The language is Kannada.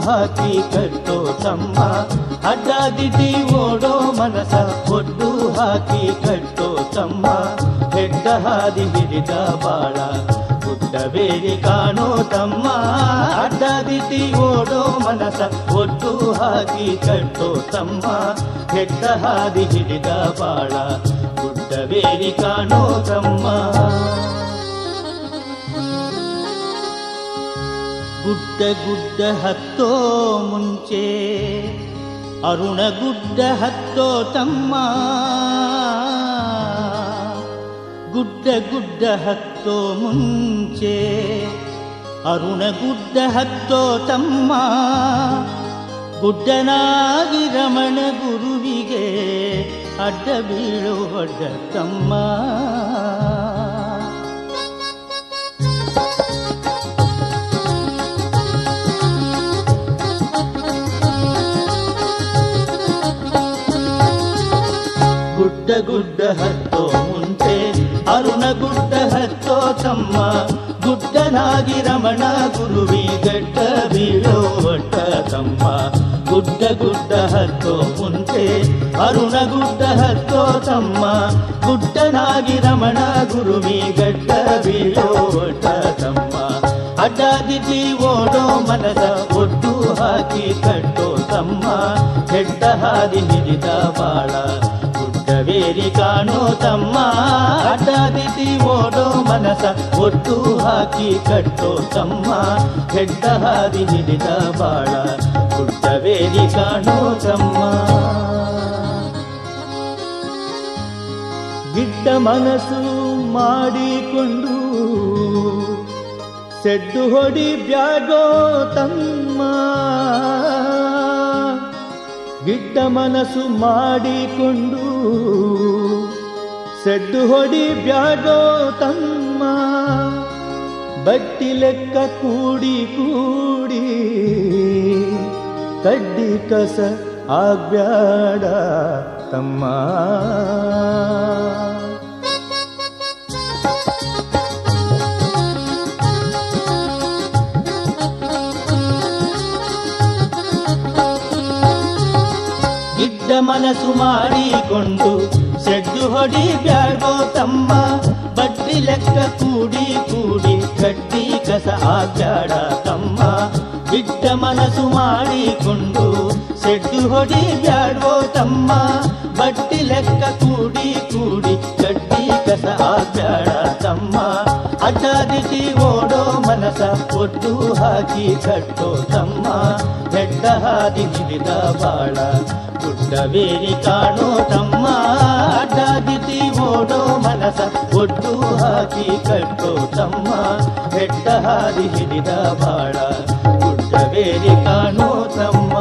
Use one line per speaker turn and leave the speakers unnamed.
ಹಾಕಿ ಕಟ್ಟೋ ತಮ್ಮ ಅಡ್ಡಾದಿಡ್ಡಿ ಓಡೋ ಮನಸ ಒಡ್ಡು ಹಾಕಿ ಕಟ್ಟೋ ತಮ್ಮ ಹೆಡ್ಡ ಹಾದಿ ಹಿಡಿದ ಬಾಳ ಗುಡ್ಡಬೇರಿ ಕಾಣೋ ತಮ್ಮ ಅಡ್ಡಾದಿಡ್ಡಿ ಓಡೋ ಮನಸ ಒಡ್ಡು ಹಾಕಿ ಕಟ್ಟೋ ತಮ್ಮ ಹೆಡ್ಡ ಹಾದಿ ಹಿಡಿದ ಬಾಳ ಗುಡ್ಡಬೇರಿ ಕಾಣೋ ತಮ್ಮ ಗುಡ್ಡ ಗುಡ್ಡ ಹತ್ತೋ ಮುಂಚೆ ಅರುಣ ಗುಡ್ಡ ಹತ್ತೋ ತಮ್ಮ ಗುಡ್ಡ ಗುಡ್ಡ ಹತ್ತೋ ಮುಂಚೆ ಅರುಣ ಗುಡ್ಡ ಹತ್ತೋ ತಮ್ಮ ಗುಡ್ಡನಾಗಿ ರಮಣ ಗುರುವಿಗೆ ಅಡ್ಡ ಬೀಳೋ ಅಡ್ಡ ತಮ್ಮ ಗುಡ್ಡ ಗುಡ್ಡ ಹತ್ತೋ ಮುಂಚೆ ಅರುಣ ಗುಡ್ಡ ಹತ್ತೋ ತಮ್ಮ ಗುಡ್ಡನಾಗಿ ರಮಣ ಗುರುವಿ ಗಡ್ಡ ಬೀಳೋ ಒಟ್ಟ ತಮ್ಮ ಗುಡ್ಡ ಗುಡ್ಡ ಹತ್ತೋ ಮುಂಚೆ ಅರುಣ ಗುಡ್ಡ ಹತ್ತೋ ತಮ್ಮ ಗುಡ್ಡನಾಗಿ ರಮಣ ಗುರುವಿ ಗಡ್ಡ ಬೀಳೋ ಒಟ್ಟ ತಮ್ಮ ಅಡ್ಡಾದಿದ್ದಿ ಓಡೋ ಮನದ ಒಟ್ಟು ಹಾಕಿ ಕಟ್ಟೋ ತಮ್ಮ ಹೆಡ್ಡ ಹಾದಿ ಹಿಡಿದ ಬಾಳ ಗುಡ್ಡವೇರಿ ಕಾಣೋ ತಮ್ಮ ಅಡ್ಡಾದಿದ್ದಿ ಓಡೋ ಮನಸ ಒಟ್ಟು ಹಾಕಿ ಕಟ್ಟೋ ತಮ್ಮ ಹೆಡ್ಡ ಹಾದಿ ಹಿಡಿದ ಬಾಳ ಗುಡ್ಡವೇರಿ ಕಾಣೋ ತಮ್ಮ ಗಿಡ್ಡ ಮನಸ್ಸು ಮಾಡಿಕೊಂಡು ಸೆಡ್ಡು ಹೊಡಿ ಬ್ಯಾಡೋ ತಮ್ಮ ಗಿಡ್ಡ ಮನಸ್ಸು ಮಾಡಿಕೊಂಡು ಸೆಡ್ಡು ಹೊಡಿ ಬ್ಯಾಡೋ ತಮ್ಮ ಬಟ್ಟಿ ಲೆಕ್ಕ ಕೂಡಿ ಕೂಡಿ ಕಡ್ಡಿ ಕಸ ಆಗ್ಬ್ಯಾಡ ತಮ್ಮ ಗಿಡ್ಡ ಮನಸ್ಸು ಮಾಡಿಕೊಂಡು ಸೆಡ್ಡು ಹೊಡಿ ಬ್ಯಾಡೋ ತಮ್ಮ ಬಡ್ಡಿ ಲೆಕ್ಕ ಕೂಡಿ ಕೂಡಿ ಕಡ್ಡಿ ಕಸ ಆಚಾಡ ತಮ್ಮ ಗಿಡ್ಡ ಮನಸ್ಸು ಮಾಡಿಕೊಂಡು ಸೆಡ್ಡು ಹೊಡಿ ಬ್ಯಾಡೋ ತಮ್ಮ ಬಡ್ಡಿ ಲೆಕ್ಕ ಕೂಡಿ ಕೂಡಿ ಕಡ್ಡಿ ಕಸ ಆಚಾಡ ತಮ್ಮ ಅಡ್ಡಾದಿಸಿ ಓಡೋ ಮನಸ ಒಟ್ಟು ಹಾಕಿ ಕಟ್ಟೋ ತಮ್ಮ ಹೆಡ್ಡ ಹಾದಿ ಹಿಡಿದ ಬಾಳ ಗುಡ್ಡವೇರಿ ಕಾಣೋ ತಮ್ಮ ಅಡ್ಡಾದಿಸಿ ಓಡೋ ಮನಸ ಒಟ್ಟು ಹಾಕಿ ಕಟ್ಟೋ ತಮ್ಮ ಹೆಡ್ಡ ಹಾದಿ ಹಿಡಿದ ಬಾಳ ಗುಡ್ಡವೇರಿ ಕಾಣೋ ತಮ್ಮ